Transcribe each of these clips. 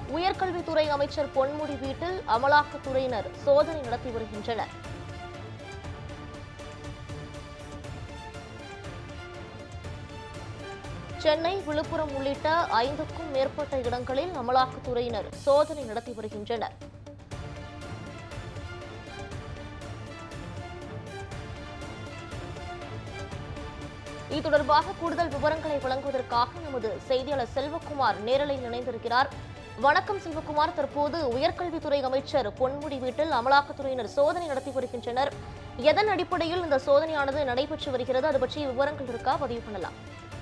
உயர்கல்வித்துறை அமைச்சர் பொன்முடி வீட்டில் அமலாக்கத்துறையினர் சோதனை நடத்தி வருகின்றனர் சென்னை விழுப்புரம் உள்ளிட்ட ஐந்துக்கும் மேற்பட்ட இடங்களில் அமலாக்கத்துறையினர் சோதனை நடத்தி வருகின்றனர் இது தொடர்பாக கூடுதல் விவரங்களை வழங்குவதற்காக நமது செய்தியாளர் செல்வகுமார் நேரலையில் இணைந்திருக்கிறார் வணக்கம் செல்வகுமார் தற்போது உயர்கல்வித்துறை அமைச்சர் பொன்முடி வீட்டில் அமலாக்கத்துறையினர் சோதனை நடத்தி வருகின்றனர் எதன் அடிப்படையில் இந்த சோதனையானது நடைபெற்று வருகிறது அது பற்றிய விவரங்கள் இருக்கா பதிவு பண்ணலாம்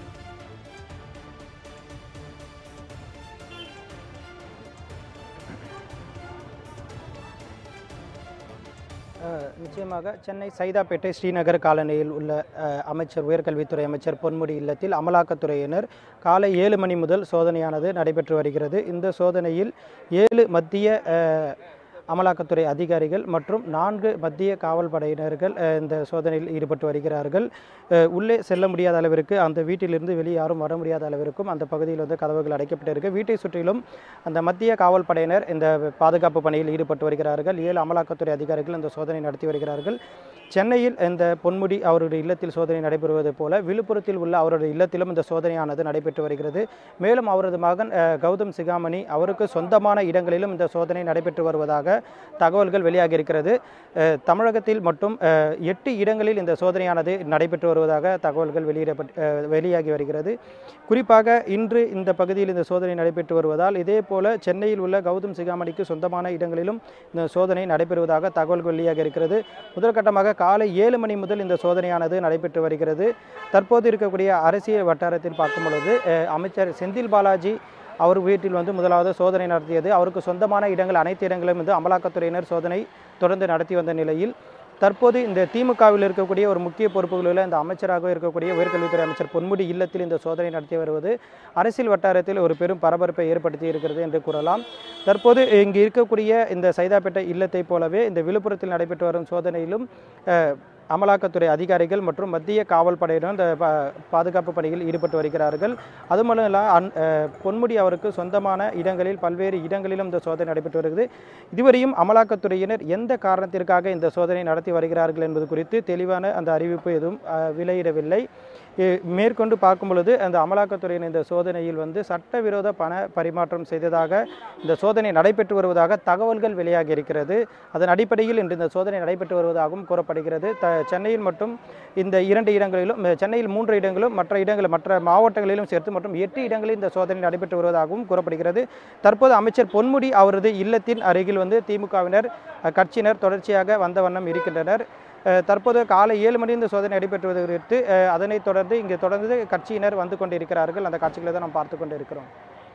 அஹ், நிச்சயமாக சென்னை சைதாப்பேட்டை ஸ்ரீநகர் காலனியில் உள்ள அஹ், அமைச்சர் உயர்கல்வித்துறை அமைச்சர் பொன்முடி இல்லத்தில் அமலாக்கத்துறையினர் காலை ஏழு மணி முதல் சோதனையானது நடைபெற்று வருகிறது இந்த சோதனையில் ஏழு மத்திய அஹ், அமலாக்கத்துறை அதிகாரிகள் மற்றும் நான்கு மத்திய காவல் படையினர்கள் அஹ், இந்த சோதனையில் ஈடுபட்டு வருகிறார்கள் அஹ், உள்ளே செல்ல முடியாத அளவிற்கு அந்த வீட்டிலிருந்து வெளியே யாரும் வர முடியாத அளவிற்கும் அந்த பகுதியில் வந்து கதவுகள் அடைக்கப்பட்டிருக்கு வீட்டை சுற்றிலும் அந்த மத்திய காவல் படையினர் இந்த பாதுகாப்பு பணியில் ஈடுபட்டு வருகிறார்கள் ஏழு அமலாக்கத்துறை அதிகாரிகள் இந்த சோதனை நடத்தி வருகிறார்கள் சென்னையில் இந்த பொன்முடி அவருடைய இல்லத்தில் சோதனை நடைபெறுவது போல விழுப்புரத்தில் உள்ள அவருடைய இல்லத்திலும் இந்த சோதனையானது நடைபெற்று வருகிறது மேலும் அவரது மகன் அஹ், கௌதம் சிகாமணி அவருக்கு சொந்தமான இடங்களிலும் இந்த சோதனை நடைபெற்று வருவதாக தகவல்கள் வெளியாகி இருக்கிறது அஹ், தமிழகத்தில் மட்டும் அஹ், எட்டு இடங்களில் இந்த சோதனையானது நடைபெற்று வருவதாக தகவல்கள் வெளியிடப்பட்டு அஹ், வெளியாகி வருகிறது குறிப்பாக இன்று இந்த பகுதியில் இந்த சோதனை நடைபெற்று வருவதால் இதே போல சென்னையில் உள்ள கௌதம் சிகாமணிக்கு சொந்தமான இடங்களிலும் இந்த சோதனை நடைபெறுவதாக தகவல்கள் வெளியாக இருக்கிறது முதற்கட்டமாக காலை ஏழு மணி முதல் இந்த சோதனையானது நடைபெற்று வருகிறது தற்போது இருக்கக்கூடிய அரசியல் வட்டாரத்தில் பார்க்கும் பொழுது அஹ், அமைச்சர் செந்தில் பாலாஜி அவர் வீட்டில் வந்து முதலாவது சோதனை நடத்தியது அவருக்கு சொந்தமான இடங்கள் அனைத்து இடங்களிலும் வந்து அமலாக்கத்துறையினர் சோதனை தொடர்ந்து நடத்தி வந்த நிலையில் தற்போது இந்த திமுகவில் இருக்கக்கூடிய ஒரு முக்கிய பொறுப்புகளில் இந்த அமைச்சராக இருக்கக்கூடிய உயர்கல்வித்துறை அமைச்சர் பொன்முடி இல்லத்தில் இந்த சோதனை நடத்தி வருவது அரசியல் வட்டாரத்தில் ஒரு பெரும் பரபரப்பை ஏற்படுத்தி இருக்கிறது என்று கூறலாம் தற்போது இங்கு இருக்கக்கூடிய இந்த சைதாப்பேட்டை இல்லத்தை போலவே இந்த விழுப்புரத்தில் நடைபெற்று வரும் சோதனையிலும் அஹ், அமலாக்கத்துறை அதிகாரிகள் மற்றும் மத்திய காவல் படையினர் இந்த பா- பாதுகாப்பு பணியில் ஈடுபட்டு வருகிறார்கள் அது மட்டும் இல்ல அன் அஹ், பொன்முடி அவருக்கு சொந்தமான இடங்களில் பல்வேறு இடங்களிலும் இந்த சோதனை நடைபெற்று வருகிறது இதுவரையும் அமலாக்கத்துறையினர் எந்த காரணத்திற்காக இந்த சோதனை நடத்தி வருகிறார்கள் என்பது குறித்து தெளிவான அந்த அறிவிப்பு எதுவும் அஹ், வெளியிடவில்லை எ- மேற்கொண்டு பார்க்கும் பொழுது அந்த அமலாக்கத்துறையின் இந்த சோதனையில் வந்து சட்டவிரோத பண பரிமாற்றம் செய்ததாக இந்த சோதனை நடைபெற்று வருவதாக தகவல்கள் வெளியாகி இருக்கிறது அதன் அடிப்படையில் இன்று இந்த சோதனை நடைபெற்று வருவதாகவும் கூறப்படுகிறது த சென்னையில் மட்டும் இந்த இரண்டு இடங்களிலும் அஹ், சென்னையில் மூன்று இடங்களும் மற்ற இடங்கள் மற்ற மாவட்டங்களிலும் சேர்த்து மற்றும் எட்டு இடங்களில் இந்த சோதனை நடைபெற்று வருவதாகவும் கூறப்படுகிறது தற்போது அமைச்சர் பொன்முடி அவரது இல்லத்தின் அருகில் வந்து திமுகவினர் அஹ், கட்சியினர் தொடர்ச்சியாக வந்த வண்ணம் இருக்கின்றனர் அஹ், தற்போது காலை ஏழு மணி இந்த சோதனை நடைபெற்றுவது குறித்து அஹ், அதனைத் தொடர்ந்து இங்கு தொடர்ந்து கட்சியினர் வந்து கொண்டிருக்கிறார்கள் அந்த காட்சிகளை தான் நாம் பார்த்து கொண்டு இருக்கிறோம்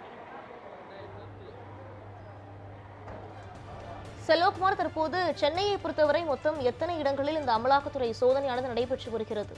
செல்வகுமார் தற்போது சென்னையை பொறுத்தவரை மொத்தம் எத்தனை இடங்களில் இந்த அமலாக்கத்துறை சோதனையானது நடைபெற்று வருகிறது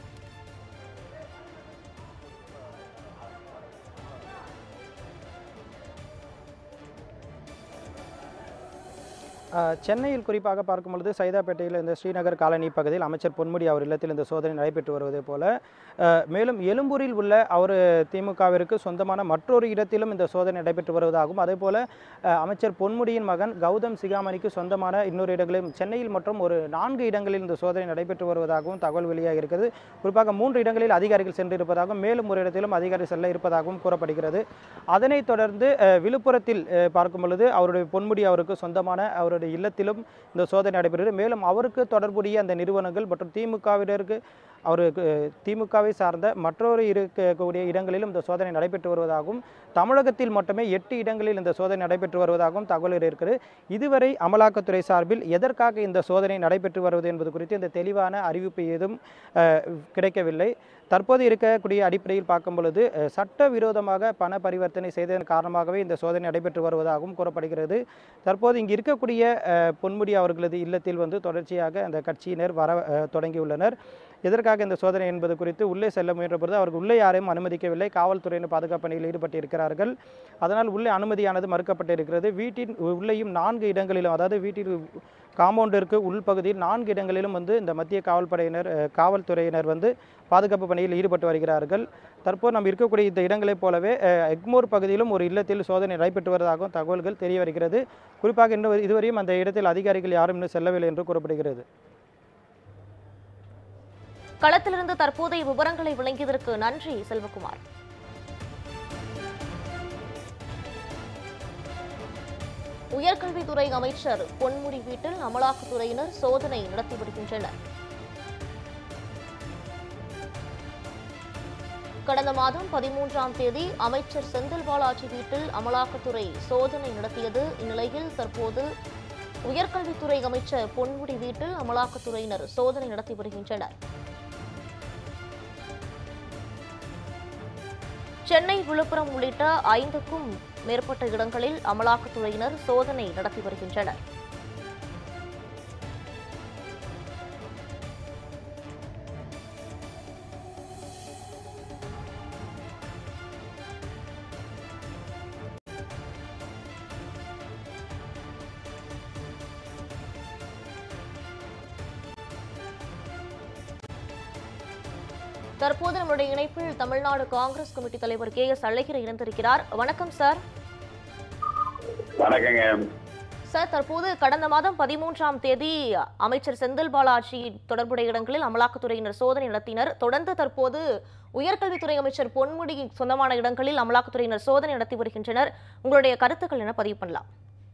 அஹ், சென்னையில் குறிப்பாக பார்க்கும் பொழுது சைதாப்பேட்டையில் இந்த ஸ்ரீநகர் காலனி பகுதியில் அமைச்சர் பொன்முடி அவர் இல்லத்தில் இந்த சோதனை நடைபெற்று வருவதை போல அஹ், மேலும் எழும்பூரில் உள்ள அவர் திமுகவிற்கு சொந்தமான மற்றொரு இடத்திலும் இந்த சோதனை நடைபெற்று வருவதாகவும் அதே போல அஹ், அமைச்சர் பொன்முடியின் மகன் கௌதம் சிகாமணிக்கு சொந்தமான இன்னொரு இடங்களிலும் சென்னையில் மற்றும் ஒரு நான்கு இடங்களில் இந்த சோதனை நடைபெற்று வருவதாகவும் தகவல் வெளியாக இருக்கிறது குறிப்பாக மூன்று இடங்களில் அதிகாரிகள் சென்று இருப்பதாகவும் மேலும் ஒரு இடத்திலும் அதிகாரி செல்ல இருப்பதாகவும் கூறப்படுகிறது அதனைத் தொடர்ந்து அஹ், விழுப்புரத்தில் அஹ், பார்க்கும் பொழுது அவருடைய பொன்முடி அவருக்கு சொந்தமான அவருடைய இல்லத்திலும் இந்த சோதனை நடைபெறுகிறது மேலும் அவருக்கு தொடர்புடைய அந்த நிறுவனங்கள் மற்றும் திமுகவினருக்கு அவருக்கு திமுகவை சார்ந்த மற்றொரு இருக்கக்கூடிய இடங்களிலும் இந்த சோதனை நடைபெற்று வருவதாகவும் தமிழகத்தில் மட்டுமே எட்டு இடங்களில் இந்த சோதனை நடைபெற்று வருவதாகவும் தகவல் இருக்கிறது இதுவரை அமலாக்கத்துறை சார்பில் எதற்காக இந்த சோதனை நடைபெற்று வருவது என்பது குறித்து இந்த தெளிவான அறிவிப்பு ஏதும் அஹ், கிடைக்கவில்லை தற்போது இருக்கக்கூடிய அடிப்படையில் பார்க்கும் பொழுது அஹ், சட்டவிரோதமாக பண பரிவர்த்தனை செய்ததன் காரணமாகவே இந்த சோதனை நடைபெற்று வருவதாகவும் கூறப்படுகிறது தற்போது இங்கு இருக்கக்கூடிய அஹ், பொன்முடி அவர்களது இல்லத்தில் வந்து தொடர்ச்சியாக அந்த கட்சியினர் வர அஹ், தொடங்கியுள்ளனர் எதற்காக இந்த சோதனை என்பது குறித்து உள்ளே செல்ல முயன்ற பொழுது அவர்கள் உள்ளே யாரையும் அனுமதிக்கவில்லை காவல்துறையினர் பாதுகாப்பு பணியில் ஈடுபட்டிருக்கிறார்கள் அதனால் உள்ளே அனுமதியானது மறுக்கப்பட்டிருக்கிறது வீட்டின் உள்ளேயும் நான்கு இடங்களிலும் அதாவது வீட்டில் காம்பவுண்டிற்கு உள்பகுதியில் நான்கு இடங்களிலும் வந்து இந்த மத்திய காவல்படையினர் அஹ், காவல்துறையினர் வந்து பாதுகாப்பு பணியில் ஈடுபட்டு வருகிறார்கள் தற்போது நாம் இருக்கக்கூடிய இந்த இடங்களைப் போலவே அஹ், எக்மோர் பகுதியிலும் ஒரு இல்லத்தில் சோதனை நடைபெற்று வருவதாகவும் தகவல்கள் தெரிய வருகிறது குறிப்பாக இன்னும் இதுவரையும் அந்த இடத்தில் அதிகாரிகள் யாரும் இன்னும் செல்லவில்லை என்று கூறப்படுகிறது களத்திலிருந்து தற்போதைய விவரங்களை வழங்கியதற்கு நன்றி செல்வகுமார் உயர்கல்வித்துறை அமைச்சர் பொன்முடி வீட்டில் அமலாக்கத்துறையினர் சோதனை நடத்தி வருகின்றனர் கடந்த மாதம் பதிமூன்றாம் தேதி அமைச்சர் செந்தில் பாலாஜி வீட்டில் அமலாக்கத்துறை சோதனை நடத்தியது இந்நிலையில் தற்போது உயர்கல்வித்துறை அமைச்சர் பொன்முடி வீட்டில் அமலாக்கத்துறையினர் சோதனை நடத்தி வருகின்றனர் சென்னை விழுப்புரம் உள்ளிட்ட ஐந்துக்கும் மேற்பட்ட இடங்களில் அமலாக்கத்துறையினர் சோதனை நடத்தி வருகின்றனர் தற்போது நம்முடைய இணைப்பில் தமிழ்நாடு காங்கிரஸ் கமிட்டி தலைவர் கே எஸ் அழகிரி இணைந்திருக்கிறார் வணக்கம் சார் வணக்கங்க சார் தற்போது கடந்த மாதம் பதிமூன்றாம் தேதி அமைச்சர் செந்தில் பாலாஜி தொடர்புடைய இடங்களில் அமலாக்கத்துறையினர் சோதனை நடத்தினர் தொடர்ந்து தற்போது உயர்கல்வித்துறை அமைச்சர் பொன்முடி சொந்தமான இடங்களில் அமலாக்கத்துறையினர் சோதனை நடத்தி வருகின்றனர் உங்களுடைய கருத்துக்கள் என பதிவு பண்ணலாம்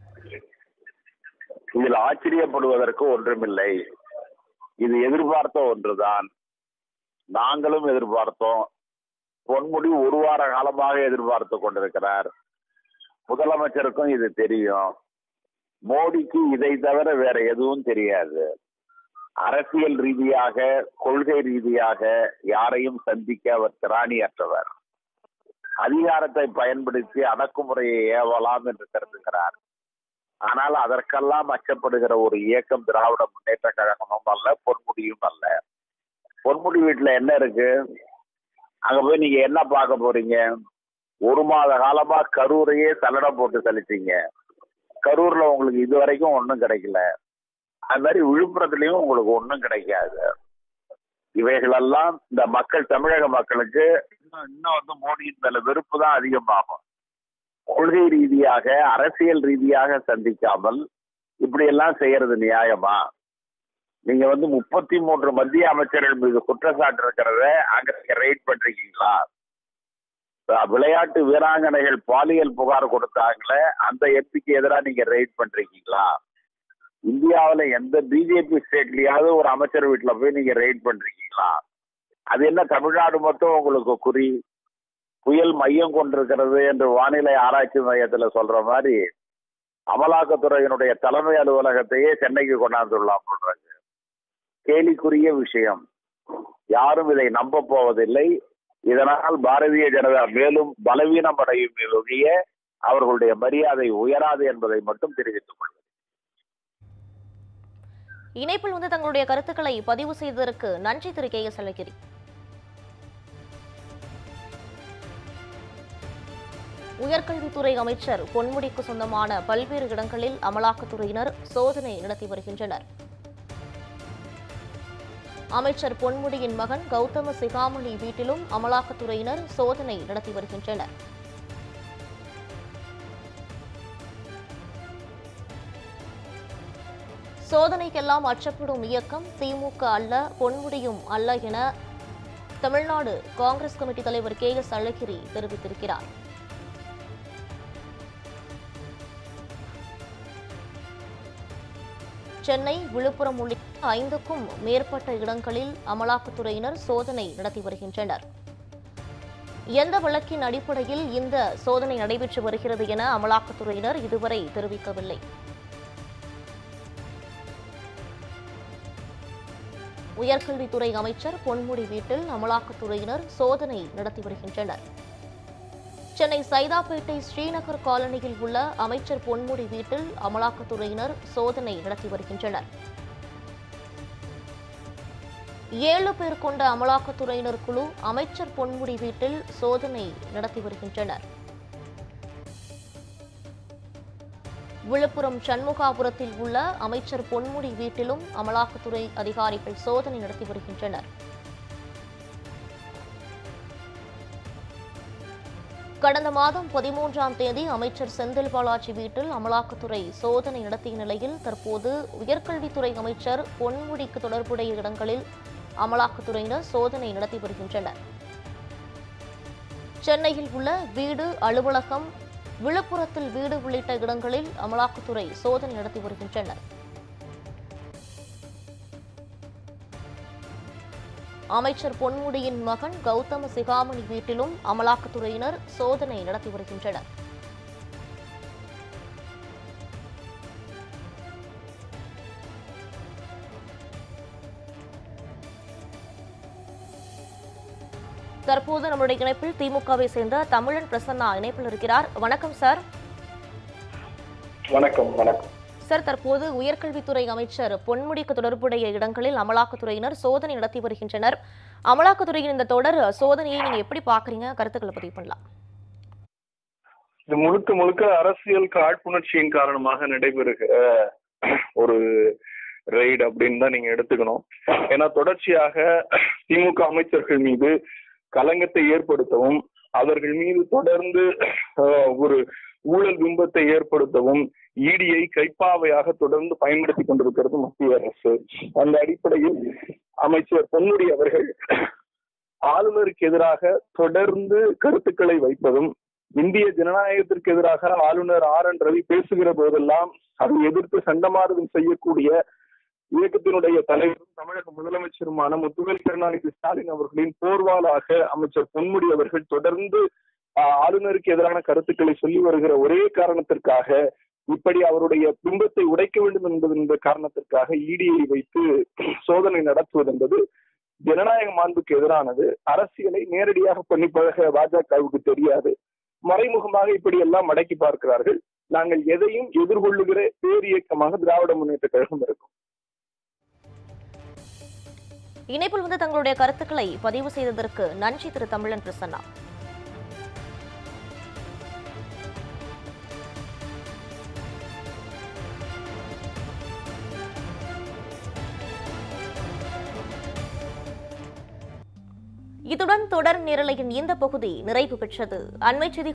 இதில் ஆச்சரியப்படுவதற்கு ஒன்றுமில்லை இது எதிர்பார்த்த ஒன்றுதான் நாங்களும் எதிர்பார்த்தோம் பொன்முடி ஒரு வார காலமாக எதிர்பார்த்து கொண்டிருக்கிறார் முதலமைச்சருக்கும் இது தெரியும் மோடிக்கு இதை தவிர வேற எதுவும் தெரியாது அரசியல் ரீதியாக கொள்கை ரீதியாக யாரையும் சந்திக்க அவர் திராணியற்றவர் அதிகாரத்தை பயன்படுத்தி அடக்குமுறையை ஏவலாம் என்று கருதுகிறார் ஆனால் அதற்கெல்லாம் அச்சப்படுகிற ஒரு இயக்கம் திராவிட முன்னேற்ற கழகமும் அல்ல பொன்முடியும் அல்ல பொன்முடி வீட்டுல என்ன இருக்கு அங்க போய் நீங்க என்ன பார்க்க போறீங்க ஒரு மாத காலமா கரூரையே சல்லடம் போட்டு சலிச்சீங்க கரூர்ல உங்களுக்கு இது வரைக்கும் ஒன்றும் கிடைக்கல அது மாதிரி விழுப்புரத்துலயும் உங்களுக்கு ஒன்றும் கிடைக்காது இவைகளெல்லாம் இந்த மக்கள் தமிழக மக்களுக்கு இன்னும் இன்னும் வந்து மோடியின் மேல வெறுப்பு தான் அதிகமாகும் கொள்கை ரீதியாக அரசியல் ரீதியாக சந்திக்காமல் இப்படி எல்லாம் செய்யறது நியாயமா நீங்க வந்து முப்பத்தி மூன்று மத்திய அமைச்சர்கள் மீது குற்றச்சாட்டு இருக்கிறத அங்க நீங்க ரைட் பண்றீங்களா அஹ் விளையாட்டு வீராங்கனைகள் பாலியல் புகார் கொடுத்தாங்களே அந்த எம்பிக்கு எதிராக நீங்க ரைட் பண்றீங்களா இந்தியாவுல எந்த பிஜேபி ஸ்டேட்லயாவது ஒரு அமைச்சர் வீட்டுல போய் நீங்க ரைட் பண்றீங்களா அது என்ன தமிழ்நாடு மட்டும் உங்களுக்கு குறி புயல் மையம் கொண்டிருக்கிறது என்று வானிலை ஆராய்ச்சி மையத்துல சொல்ற மாதிரி அமலாக்கத்துறையினுடைய தலைமை அலுவலகத்தையே சென்னைக்கு கொண்டாந்துள்ளாம் சொல்றாங்க கேலிக்குரிய விஷயம் யாரும் இதை நம்ப போவதில்லை இதனால் பாரதிய ஜனதா மேலும் பலவீனம் அடையும் ஒழிய அவர்களுடைய மரியாதை உயராது என்பதை மட்டும் தெரிவித்துக் கொள்கிறேன் இணைப்பில் வந்து தங்களுடைய கருத்துக்களை பதிவு செய்ததற்கு நன்றி திரு கே எஸ் அழகிரி உயர்கல்வித்துறை அமைச்சர் பொன்முடிக்கு சொந்தமான பல்வேறு இடங்களில் அமலாக்கத்துறையினர் சோதனை நடத்தி வருகின்றனர் அமைச்சர் பொன்முடியின் மகன் கௌதம சிகாமணி வீட்டிலும் அமலாக்கத்துறையினர் சோதனை நடத்தி வருகின்றனர் சோதனைக்கெல்லாம் அச்சப்படும் இயக்கம் திமுக அல்ல பொன்முடியும் அல்ல என தமிழ்நாடு காங்கிரஸ் கமிட்டி தலைவர் கே எஸ் அழகிரி தெரிவித்திருக்கிறார் சென்னை விழுப்புரம் உள்ளிட்ட ஐந்துக்கும் மேற்பட்ட இடங்களில் அமலாக்கத்துறையினர் சோதனை நடத்தி வருகின்றனர் எந்த வழக்கின் அடிப்படையில் இந்த சோதனை நடைபெற்று வருகிறது என அமலாக்கத்துறையினர் இதுவரை தெரிவிக்கவில்லை உயர்கல்வித்துறை அமைச்சர் பொன்முடி வீட்டில் அமலாக்கத்துறையினர் சோதனை நடத்தி வருகின்றனர் சென்னை சைதாப்பேட்டை ஸ்ரீநகர் காலனியில் உள்ள அமைச்சர் பொன்முடி வீட்டில் அமலாக்கத்துறையினர் சோதனை நடத்தி வருகின்றனர் ஏழு பேர் கொண்ட அமலாக்கத்துறையினர் குழு அமைச்சர் பொன்முடி வீட்டில் சோதனை நடத்தி வருகின்றனர் விழுப்புரம் சண்முகாபுரத்தில் உள்ள அமைச்சர் பொன்முடி வீட்டிலும் அமலாக்கத்துறை அதிகாரிகள் சோதனை நடத்தி வருகின்றனர் கடந்த மாதம் பதிமூன்றாம் தேதி அமைச்சர் செந்தில் பாலாஜி வீட்டில் அமலாக்கத்துறை சோதனை நடத்திய நிலையில் தற்போது உயர்கல்வித்துறை அமைச்சர் பொன்முடிக்கு தொடர்புடைய இடங்களில் அமலாக்கத்துறையினர் சோதனை நடத்தி வருகின்றனர் சென்னையில் உள்ள வீடு அலுவலகம் விழுப்புரத்தில் வீடு உள்ளிட்ட இடங்களில் அமலாக்கத்துறை சோதனை நடத்தி வருகின்றனர் அமைச்சர் பொன்முடியின் மகன் கௌதம சிகாமணி வீட்டிலும் அமலாக்கத்துறையினர் சோதனை நடத்தி வருகின்றனர் தற்போது நம்முடைய இணைப்பில் திமுகவை சேர்ந்த தமிழன் பிரசன்னா இணைப்பில் இருக்கிறார் வணக்கம் சார் வணக்கம் வணக்கம் சார் தற்போது உயர்கல்வித்துறை அமைச்சர் பொன்முடிக்கு தொடர்புடைய இடங்களில் அமலாக்கத்துறையினர் சோதனை நடத்தி வருகின்றனர் அமலாக்கத்துறையின் இந்த தொடர் சோதனையை நீங்க எப்படி பாக்குறீங்க கருத்துக்களை பதிவு பண்ணலாம் இது முழுக்க முழுக்க அரசியல் காழ்ப்புணர்ச்சியின் காரணமாக நடைபெறுகிற ஒரு ரெய்டு அப்படின்னு தான் நீங்க எடுத்துக்கணும் ஏன்னா தொடர்ச்சியாக திமுக அமைச்சர்கள் மீது கலங்கத்தை ஏற்படுத்தவும் அவர்கள் மீது தொடர்ந்து அஹ், ஒரு ஊழல் பிம்பத்தை ஏற்படுத்தவும் இடியை கைப்பாவையாக தொடர்ந்து பயன்படுத்தி கொண்டிருக்கிறது மத்திய அரசு அந்த அடிப்படையில் அமைச்சர் பொன்முடி அவர்கள் ஆளுநருக்கு எதிராக தொடர்ந்து கருத்துக்களை வைப்பதும் இந்திய ஜனநாயகத்திற்கு எதிராக ஆளுநர் ஆர் என் ரவி பேசுகிற போதெல்லாம் அதை எதிர்த்து சண்டமாறுதல் செய்யக்கூடிய இயக்கத்தினுடைய தலைவரும் தமிழக முதலமைச்சருமான முத்துவேல் கருணாநிதி ஸ்டாலின் அவர்களின் போர்வாளாக அமைச்சர் பொன்முடி அவர்கள் தொடர்ந்து ஆஹ், ஆளுநருக்கு எதிரான கருத்துக்களை சொல்லி வருகிற ஒரே காரணத்திற்காக இப்படி அவருடைய பிம்பத்தை உடைக்க வேண்டும் என்பது காரணத்திற்காக இடியை வைத்து சோதனை நடத்துவது என்பது ஜனநாயக மாண்புக்கு எதிரானது அரசியலை நேரடியாக பண்ணி பழக பாஜகவுக்கு தெரியாது மறைமுகமாக இப்படி எல்லாம் மடக்கி பார்க்கிறார்கள் நாங்கள் எதையும் எதிர்கொள்ளுகிற பேர் இயக்கமாக திராவிட முன்னேற்ற கழகம் இருக்கும் இணைப்பில் வந்து தங்களுடைய கருத்துக்களை பதிவு செய்ததற்கு நன்றி திரு தமிழன் பிரசன்னா இத்துடன் தொடர் நிரலையின் இந்த பகுதி நிறைவு பெற்றது அண்மை செய்தி